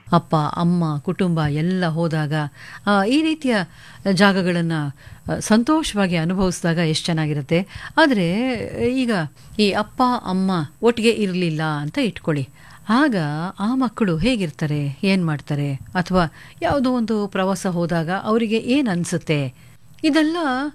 ಅಪ್ಪ ಅಮ್ಮ ಕುಟುಂಬ ಎಲ್ಲ ಹೋದಾಗ ಆ, ಈ ರೀತಿಯ ಜಾಗಗಳನ್ನು ಸಂತೋಷವಾಗಿ ಅನುಭವಿಸಿದಾಗ ಎಷ್ಟು ಚೆನ್ನಾಗಿರುತ್ತೆ ಆದರೆ ಈಗ ಈ ಅಪ್ಪ ಅಮ್ಮ ಒಟ್ಟಿಗೆ ಇರಲಿಲ್ಲ ಅಂತ ಇಟ್ಕೊಳ್ಳಿ ಆಗ ಆ ಮಕ್ಕಳು ಹೇಗಿರ್ತಾರೆ ಏನು ಮಾಡ್ತಾರೆ ಅಥವಾ ಯಾವುದೋ ಒಂದು ಪ್ರವಾಸ ಹೋದಾಗ ಅವರಿಗೆ ಏನು ಅನಿಸುತ್ತೆ ಇದೆಲ್ಲ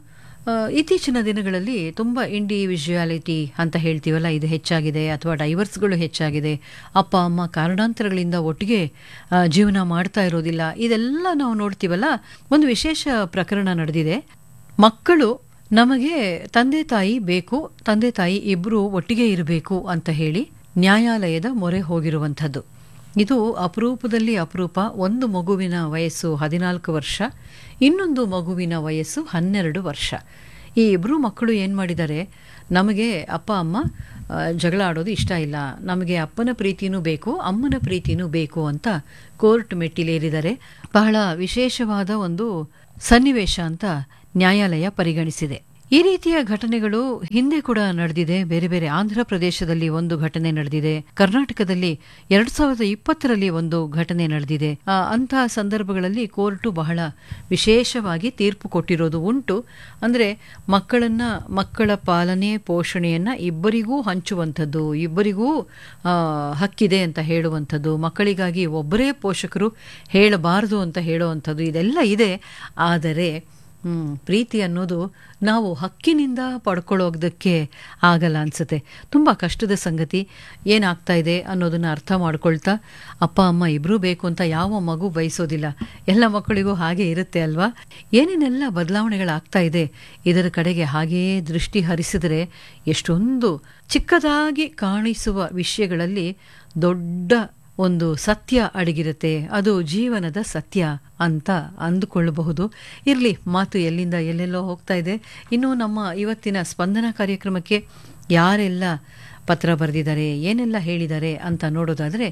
ಆ, ಇತ್ತೀಚಿನ ದಿನಗಳಲ್ಲಿ ತುಂಬ ಇಂಡಿವಿಜುವಾಲಿಟಿ ಅಂತ ಹೇಳ್ತೀವಲ್ಲ ಇದು ಹೆಚ್ಚಾಗಿದೆ ಅಥವಾ ಡೈವರ್ಸ್ಗಳು ಹೆಚ್ಚಾಗಿದೆ ಅಪ್ಪ ಅಮ್ಮ ಕಾರಣಾಂತರಗಳಿಂದ ಒಟ್ಟಿಗೆ ಆ, ಜೀವನ ಮಾಡ್ತಾ ಇರೋದಿಲ್ಲ ಇದೆಲ್ಲ ನಾವು ನೋಡ್ತೀವಲ್ಲ ಒಂದು ವಿಶೇಷ ಪ್ರಕರಣ ನಡೆದಿದೆ ಮಕ್ಕಳು ನಮಗೆ ತಂದೆ ತಾಯಿ ಬೇಕು ತಂದೆ ತಾಯಿ ಇಬ್ಬರು ಒಟ್ಟಿಗೆ ಇರಬೇಕು ಅಂತ ಹೇಳಿ ನ್ಯಾಯಾಲಯದ ಮೊರೆ ಹೋಗಿರುವಂಥದ್ದು ಇದು ಅಪರೂಪದಲ್ಲಿ ಅಪರೂಪ ಒಂದು ಮಗುವಿನ ವಯಸ್ಸು ಹದಿನಾಲ್ಕು ವರ್ಷ ಇನ್ನೊಂದು ಮಗುವಿನ ವಯಸ್ಸು ಹನ್ನೆರಡು ವರ್ಷ ಈ ಇಬ್ಬರು ಮಕ್ಕಳು ಏನು ಮಾಡಿದ್ದಾರೆ ನಮಗೆ ಅಪ್ಪ ಅಮ್ಮ ಆ, ಜಗಳ ಆಡೋದು ಇಷ್ಟ ಇಲ್ಲ ನಮಗೆ ಅಪ್ಪನ ಪ್ರೀತಿನೂ ಬೇಕು ಅಮ್ಮನ ಪ್ರೀತಿನೂ ಬೇಕು ಅಂತ ಕೋರ್ಟ್ ಮೆಟ್ಟಿಲೇರಿದ್ದಾರೆ ಬಹಳ ವಿಶೇಷವಾದ ಒಂದು ಸನ್ನಿವೇಶ ಅಂತ ನ್ಯಾಯಾಲಯ ಪರಿಗಣಿಸಿದೆ ಈ ರೀತಿಯ ಘಟನೆಗಳು ಹಿಂದೆ ಕೂಡ ನಡೆದಿದೆ ಬೇರೆ ಬೇರೆ ಆಂಧ್ರ ಪ್ರದೇಶದಲ್ಲಿ ಒಂದು ಘಟನೆ ನಡೆದಿದೆ ಕರ್ನಾಟಕದಲ್ಲಿ ಎರಡ್ ಸಾವಿರದ ಇಪ್ಪತ್ತರಲ್ಲಿ ಒಂದು ಘಟನೆ ನಡೆದಿದೆ ಆ, ಅಂತಹ ಸಂದರ್ಭಗಳಲ್ಲಿ ಕೋರ್ಟು ಬಹಳ ವಿಶೇಷವಾಗಿ ತೀರ್ಪು ಕೊಟ್ಟಿರೋದು ಉಂಟು ಅಂದ್ರೆ ಮಕ್ಕಳನ್ನ ಮಕ್ಕಳ ಪಾಲನೆ ಪೋಷಣೆಯನ್ನ ಇಬ್ಬರಿಗೂ ಹಂಚುವಂಥದ್ದು ಇಬ್ಬರಿಗೂ ಆ, ಹಕ್ಕಿದೆ ಅಂತ ಹೇಳುವಂಥದ್ದು ಮಕ್ಕಳಿಗಾಗಿ ಒಬ್ಬರೇ ಪೋಷಕರು ಹೇಳಬಾರದು ಅಂತ ಹೇಳುವಂಥದ್ದು ಇದೆಲ್ಲ ಇದೆ ಆದರೆ ಹ್ಮ್, ಪ್ರೀತಿ ಅನ್ನೋದು ನಾವು ಹಕ್ಕಿನಿಂದ ಪಡ್ಕೊಳ್ಳೋದಕ್ಕೆ ಆಗಲ್ಲ ಅನ್ಸುತ್ತೆ ತುಂಬ ಕಷ್ಟದ ಸಂಗತಿ ಏನಾಗ್ತಾ ಇದೆ ಅನ್ನೋದನ್ನ ಅರ್ಥ ಮಾಡ್ಕೊಳ್ತಾ ಅಪ್ಪ ಅಮ್ಮ ಇಬ್ಬರೂ ಬೇಕು ಅಂತ ಯಾವ ಮಗು ಬಯಸೋದಿಲ್ಲ ಎಲ್ಲ ಮಕ್ಕಳಿಗೂ ಹಾಗೆ ಇರುತ್ತೆ ಅಲ್ವಾ ಏನೇನೆಲ್ಲ ಬದಲಾವಣೆಗಳಾಗ್ತಾ ಇದೆ ಇದರ ಕಡೆಗೆ ಹಾಗೆಯೇ ದೃಷ್ಟಿ ಹರಿಸಿದರೆ ಎಷ್ಟೊಂದು ಚಿಕ್ಕದಾಗಿ ಕಾಣಿಸುವ ವಿಷಯಗಳಲ್ಲಿ ದೊಡ್ಡ ಒಂದು ಸತ್ಯ ಅಡಗಿರುತ್ತೆ ಅದು ಜೀವನದ ಸತ್ಯ ಅಂತ ಅಂದುಕೊಳ್ಳಬಹುದು ಇರಲಿ ಮಾತು ಎಲ್ಲಿಂದ ಎಲ್ಲೆಲ್ಲೋ ಹೋಗ್ತಾ ಇದೆ ಇನ್ನು ನಮ್ಮ ಇವತ್ತಿನ ಸ್ಪಂದನ ಕಾರ್ಯಕ್ರಮಕ್ಕೆ ಯಾರೆಲ್ಲ ಪತ್ರ ಬರೆದಿದ್ದಾರೆ ಏನೆಲ್ಲ ಹೇಳಿದ್ದಾರೆ ಅಂತ ನೋಡೋದಾದರೆ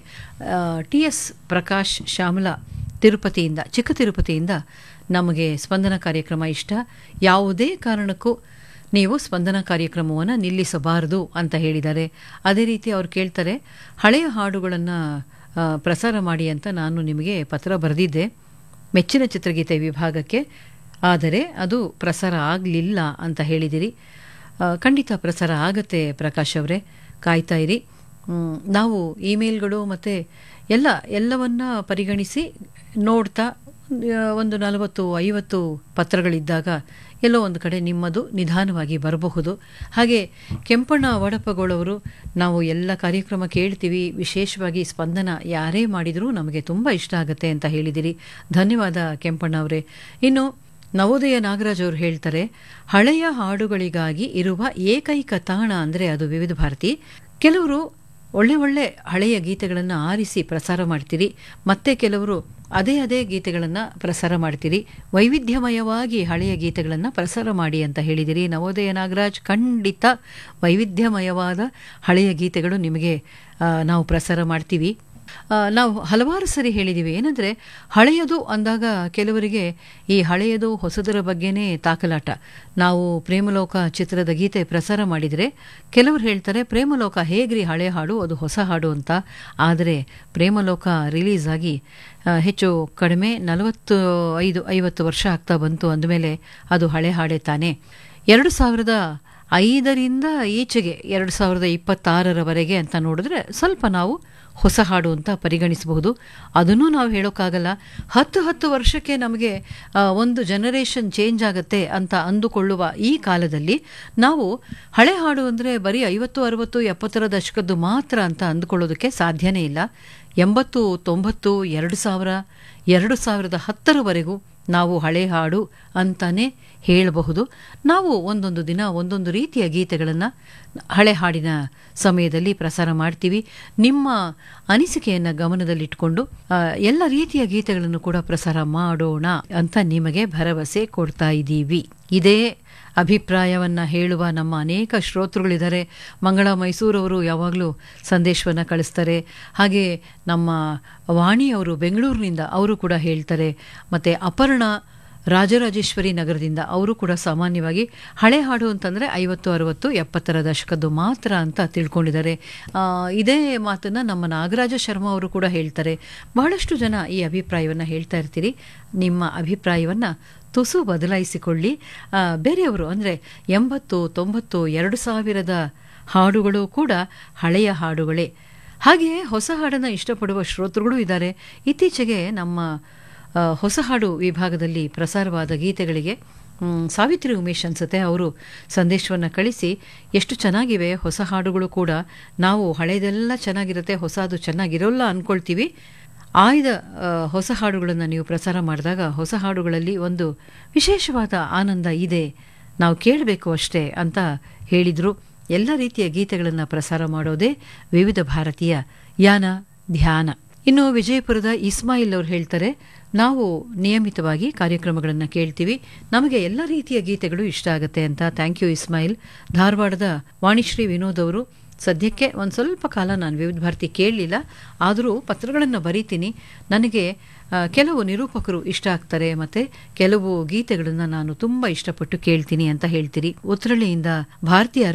ಟಿ ಎಸ್ ಪ್ರಕಾಶ್ ಶ್ಯಾಮಲಾ ತಿರುಪತಿಯಿಂದ ಚಿಕ್ಕ ತಿರುಪತಿಯಿಂದ ನಮಗೆ ಸ್ಪಂದನ ಕಾರ್ಯಕ್ರಮ ಇಷ್ಟ ಯಾವುದೇ ಕಾರಣಕ್ಕೂ ನೀವು ಸ್ಪಂದನ ಕಾರ್ಯಕ್ರಮವನ್ನು ನಿಲ್ಲಿಸಬಾರದು ಅಂತ ಹೇಳಿದ್ದಾರೆ ಅದೇ ರೀತಿ ಅವ್ರು ಕೇಳ್ತಾರೆ ಹಳೆಯ ಹಾಡುಗಳನ್ನು ಪ್ರಸಾರ ಮಾಡಿ ಅಂತ ನಾನು ನಿಮಗೆ ಪತ್ರ ಬರೆದಿದ್ದೆ ಮೆಚ್ಚಿನ ಚಿತ್ರಗೀತೆ ವಿಭಾಗಕ್ಕೆ ಆದರೆ ಅದು ಪ್ರಸಾರ ಆಗಲಿಲ್ಲ ಅಂತ ಹೇಳಿದಿರಿ ಆ, ಖಂಡಿತ ಪ್ರಸಾರ ಆಗತ್ತೆ ಪ್ರಕಾಶ್ ಅವರೇ ಕಾಯ್ತಾ ಇರಿ ಮ್, ನಾವು ಇಮೇಲ್ಗಳು ಮತ್ತು ಎಲ್ಲ ಎಲ್ಲವನ್ನ ಪರಿಗಣಿಸಿ ನೋಡ್ತಾ ಆ, ಒಂದು ನಲವತ್ತು ಐವತ್ತು ಪತ್ರಗಳಿದ್ದಾಗ ಎಲ್ಲೋ ಒಂದು ಕಡೆ ನಿಮ್ಮದು ನಿಧಾನವಾಗಿ ಬರಬಹುದು ಹಾಗೆ ಕೆಂಪಣ್ಣ ವಡಪಗೋಳವರು ನಾವು ಎಲ್ಲ ಕಾರ್ಯಕ್ರಮ ಕೇಳ್ತೀವಿ ವಿಶೇಷವಾಗಿ ಸ್ಪಂದನ ಯಾರೇ ಮಾಡಿದರೂ ನಮಗೆ ತುಂಬ ಇಷ್ಟ ಆಗುತ್ತೆ ಅಂತ ಹೇಳಿದಿರಿ ಧನ್ಯವಾದ ಕೆಂಪಣ್ಣ ಅವರೇ ಇನ್ನು ನವೋದಯ ನಾಗರಾಜ್ ಅವರು ಹೇಳ್ತಾರೆ ಹಳೆಯ ಹಾಡುಗಳಿಗಾಗಿ ಇರುವ ಏಕೈಕ ತಾಣ ಅಂದರೆ ಅದು ವಿವಿಧ ಭಾರತಿ ಕೆಲವರು ಒಳ್ಳೆ ಒಳ್ಳೆ ಹಳೆಯ ಗೀತೆಗಳನ್ನು ಆರಿಸಿ ಪ್ರಸಾರ ಮಾಡ್ತೀರಿ ಮತ್ತೆ ಕೆಲವರು ಅದೇ ಅದೇ ಗೀತೆಗಳನ್ನು ಪ್ರಸಾರ ಮಾಡ್ತೀರಿ ವೈವಿಧ್ಯಮಯವಾಗಿ ಹಳೆಯ ಗೀತೆಗಳನ್ನು ಪ್ರಸಾರ ಮಾಡಿ ಅಂತ ಹೇಳಿದಿರಿ ನವೋದಯ ನಾಗರಾಜ್ ಖಂಡಿತ ವೈವಿಧ್ಯಮಯವಾದ ಹಳೆಯ ಗೀತೆಗಳು ನಿಮಗೆ ಆ, ನಾವು ಪ್ರಸಾರ ಮಾಡ್ತೀವಿ ಆ, ನಾವು ಹಲವಾರು ಸರಿ ಹೇಳಿದ್ದೀವಿ ಏನಂದರೆ ಹಳೆಯದು ಅಂದಾಗ ಕೆಲವರಿಗೆ ಈ ಹಳೆಯದು ಹೊಸದರ ಬಗ್ಗೆನೇ ತಾಕಲಾಟ ನಾವು ಪ್ರೇಮಲೋಕ ಚಿತ್ರದ ಗೀತೆ ಪ್ರಸಾರ ಮಾಡಿದರೆ ಕೆಲವರು ಹೇಳ್ತಾರೆ ಪ್ರೇಮಲೋಕ ಹೇಗ್ರಿ ಹಳೆ ಹಾಡು ಅದು ಹೊಸ ಹಾಡು ಅಂತ ಆದರೆ ಪ್ರೇಮಲೋಕ ರಿಲೀಸ್ ಆಗಿ ಆ, ಹೆಚ್ಚು ಕಡಿಮೆ ನಲವತ್ತು ಐದು ಐವತ್ತು ವರ್ಷ ಆಗ್ತಾ ಬಂತು ಅಂದಮೇಲೆ ಅದು ಹಳೆ ಹಾಡೇ ತಾನೇ ಎರಡು ಸಾವಿರದ ಐದರಿಂದ ಈಚೆಗೆ ಎರಡು ಸಾವಿರದ ಇಪ್ಪತ್ತಾರರವರೆಗೆ ಅಂತ ನೋಡಿದ್ರೆ ಸ್ವಲ್ಪ ನಾವು ಹೊಸ ಹಾಡು ಅಂತ ಪರಿಗಣಿಸಬಹುದು ಅದನ್ನೂ ನಾವು ಹೇಳೋಕ್ಕಾಗಲ್ಲ ಹತ್ತು ಹತ್ತು ವರ್ಷಕ್ಕೆ ನಮಗೆ ಆ, ಒಂದು ಜನರೇಷನ್ ಚೇಂಜ್ ಆಗುತ್ತೆ ಅಂತ ಅಂದುಕೊಳ್ಳುವ ಈ ಕಾಲದಲ್ಲಿ ನಾವು ಹಳೆ ಹಾಡು ಅಂದರೆ ಬರೀ ಐವತ್ತು ಅರವತ್ತು ಎಪ್ಪತ್ತರ ದಶಕದ್ದು ಮಾತ್ರ ಅಂತ ಅಂದುಕೊಳ್ಳೋದಕ್ಕೆ ಸಾಧ್ಯನೇ ಇಲ್ಲ ಎಂಬತ್ತು ತೊಂಬತ್ತು ಎರಡು ಸಾವಿರ ಎರಡು ಸಾವಿರದ ಹತ್ತರವರೆಗೂ ನಾವು ಹಳೆ ಹಾಡು ಅಂತಾನೆ ಹೇಳಬಹುದು ನಾವು ಒಂದೊಂದು ದಿನ ಒಂದೊಂದು ರೀತಿಯ ಗೀತೆಗಳನ್ನು ಹಳೆ ಹಾಡಿನ ಸಮಯದಲ್ಲಿ ಪ್ರಸಾರ ಮಾಡ್ತೀವಿ ನಿಮ್ಮ ಅನಿಸಿಕೆಯನ್ನು ಗಮನದಲ್ಲಿಟ್ಕೊಂಡು ಆ, ಎಲ್ಲ ರೀತಿಯ ಗೀತೆಗಳನ್ನು ಕೂಡ ಪ್ರಸಾರ ಮಾಡೋಣ ಅಂತ ನಿಮಗೆ ಭರವಸೆ ಕೊಡ್ತಾ ಇದ್ದೀವಿ ಇದೇ ಅಭಿಪ್ರಾಯವನ್ನ ಹೇಳುವ ನಮ್ಮ ಅನೇಕ ಶ್ರೋತೃಗಳಿದ್ದಾರೆ ಮಂಗಳ ಮೈಸೂರವರು ಯಾವಾಗಲೂ ಸಂದೇಶವನ್ನು ಕಳಿಸ್ತಾರೆ ಹಾಗೆ ನಮ್ಮ ವಾಣಿಯವರು ಬೆಂಗಳೂರಿನಿಂದ ಅವರು ಕೂಡ ಹೇಳ್ತಾರೆ ಮತ್ತು ಅಪರ್ಣ ರಾಜರಾಜೇಶ್ವರಿ ನಗರದಿಂದ ಅವರು ಕೂಡ ಸಾಮಾನ್ಯವಾಗಿ ಹಳೆ ಹಾಡು ಅಂತಂದರೆ ಐವತ್ತು ಅರವತ್ತು ಎಪ್ಪತ್ತರ ದಶಕದ್ದು ಮಾತ್ರ ಅಂತ ತಿಳ್ಕೊಂಡಿದ್ದಾರೆ ಆ, ಇದೇ ಮಾತನ್ನು ನಮ್ಮ ನಾಗರಾಜ ಶರ್ಮಾ ಅವರು ಕೂಡ ಹೇಳ್ತಾರೆ ಬಹಳಷ್ಟು ಜನ ಈ ಅಭಿಪ್ರಾಯವನ್ನು ಹೇಳ್ತಾ ಇರ್ತೀರಿ ನಿಮ್ಮ ಅಭಿಪ್ರಾಯವನ್ನು ತುಸು ಬದಲಾಯಿಸಿಕೊಳ್ಳಿ ಆ, ಬೇರೆಯವರು ಅಂದರೆ ಎಂಬತ್ತು ತೊಂಬತ್ತು ಎರಡು ಸಾವಿರದ ಹಾಡುಗಳು ಕೂಡ ಹಳೆಯ ಹಾಡುಗಳೇ ಹಾಗೆಯೇ ಹೊಸ ಹಾಡನ್ನು ಇಷ್ಟಪಡುವ ಶ್ರೋತೃಗಳು ಇದ್ದಾರೆ ಇತ್ತೀಚೆಗೆ ನಮ್ಮ ಆ, ಹೊಸ ಹಾಡು ವಿಭಾಗದಲ್ಲಿ ಪ್ರಸಾರವಾದ ಗೀತೆಗಳಿಗೆ ಮ್, ಸಾವಿತ್ರಿ ಉಮೇಶ್ ಅನ್ಸುತ್ತೆ ಅವರು ಸಂದೇಶವನ್ನು ಕಳಿಸಿ ಎಷ್ಟು ಚೆನ್ನಾಗಿವೆ ಹೊಸ ಹಾಡುಗಳು ಕೂಡ ನಾವು ಹಳೆಯದೆಲ್ಲ ಚೆನ್ನಾಗಿರುತ್ತೆ ಹೊಸದು ಚೆನ್ನಾಗಿರೋಲ್ಲ ಅಂದ್ಕೊಳ್ತೀವಿ ಆಯ್ದ ಆ, ಹೊಸ ಹಾಡುಗಳನ್ನು ನೀವು ಪ್ರಸಾರ ಮಾಡಿದಾಗ ಹೊಸ ಹಾಡುಗಳಲ್ಲಿ ಒಂದು ವಿಶೇಷವಾದ ಆನಂದ ಇದೆ ನಾವು ಕೇಳಬೇಕು ಅಷ್ಟೇ ಅಂತ ಹೇಳಿದರು ಎಲ್ಲ ರೀತಿಯ ಗೀತೆಗಳನ್ನು ಪ್ರಸಾರ ಮಾಡೋದೇ ವಿವಿಧ ಭಾರತೀಯ ಯಾನ ಧ್ಯಾನ ಇನ್ನು ವಿಜಯಪುರದ ಇಸ್ಮಾಯಿಲ್ ಅವರು ಹೇಳ್ತಾರೆ ನಾವು ನಿಯಮಿತವಾಗಿ ಕಾರ್ಯಕ್ರಮಗಳನ್ನು ಕೇಳ್ತೀವಿ ನಮಗೆ ಎಲ್ಲ ರೀತಿಯ ಗೀತೆಗಳು ಇಷ್ಟ ಆಗುತ್ತೆ ಅಂತ ಥ್ಯಾಂಕ್ ಯು ಇಸ್ಮಾಯಿಲ್ ಧಾರವಾಡದ ವಾಣಿಶ್ರೀ ವಿನೋದ್ ಅವರು ಸದ್ಯಕ್ಕೆ ಒಂದು ಸ್ವಲ್ಪ ಕಾಲ ನಾನು ವಿವಿಧ ಭಾರತಿ ಕೇಳಲಿಲ್ಲ ಆದರೂ ಪತ್ರಗಳನ್ನು ಬರೀತೀನಿ ನನಗೆ ಆ, ಕೆಲವು ನಿರೂಪಕರು ಇಷ್ಟ ಆಗ್ತಾರೆ ಮತ್ತು ಕೆಲವು ಗೀತೆಗಳನ್ನು ನಾನು ತುಂಬ ಇಷ್ಟಪಟ್ಟು ಕೇಳ್ತೀನಿ ಅಂತ ಹೇಳ್ತೀರಿ ಉತ್ರಳಿಯಿಂದ ಭಾರತೀಯ